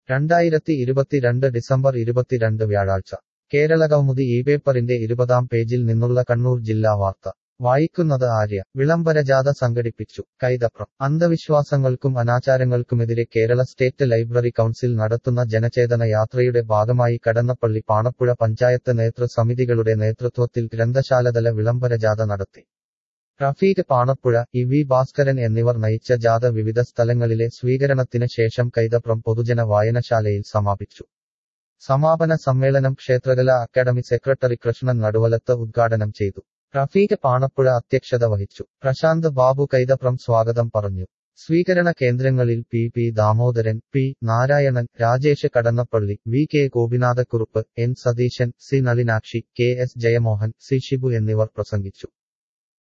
രണ്ടായിരത്തി ഇരുപത്തിരണ്ട് ഡിസംബർ ഇരുപത്തിരണ്ട് വ്യാഴാഴ്ച കേരള കൗമുദി ഈ പേപ്പറിന്റെ ഇരുപതാം പേജിൽ നിന്നുള്ള കണ്ണൂർ ജില്ലാ വാർത്ത വായിക്കുന്നത് ആര്യ വിളംബരജാഥ സംഘടിപ്പിച്ചു കൈതപ്രം അന്ധവിശ്വാസങ്ങൾക്കും അനാചാരങ്ങൾക്കുമെതിരെ കേരള സ്റ്റേറ്റ് ലൈബ്രറി കൗൺസിൽ നടത്തുന്ന ജനചേതന യാത്രയുടെ ഭാഗമായി കടന്നപ്പള്ളി പാണപ്പുഴ പഞ്ചായത്ത് നേതൃസമിതികളുടെ നേതൃത്വത്തിൽ ഗ്രന്ഥശാലതല വിളംബരജാഥ നടത്തി റഫീഖ് പാണപ്പുഴ ഇ വി ഭാസ്കരൻ എന്നിവർ നയിച്ച ജാഥ വിവിധ സ്ഥലങ്ങളിലെ സ്വീകരണത്തിന് ശേഷം കൈതപ്രം പൊതുജന വായനശാലയിൽ സമാപിച്ചു സമാപന സമ്മേളനം ക്ഷേത്രകല അക്കാദമി സെക്രട്ടറി കൃഷ്ണൻ നടുവലത്ത് ഉദ്ഘാടനം ചെയ്തു റഫീഖ് പാണപ്പുഴ അധ്യക്ഷത വഹിച്ചു പ്രശാന്ത് ബാബു കൈതപ്രം സ്വാഗതം പറഞ്ഞു സ്വീകരണ കേന്ദ്രങ്ങളിൽ P P Damodaran P Narayanan Rajesh Kadannappally V K Gopinathakkurup N Satheesan C Nalinakshi K S Jayamohan C Shibu എന്നിവർ പ്രസംഗിച്ചു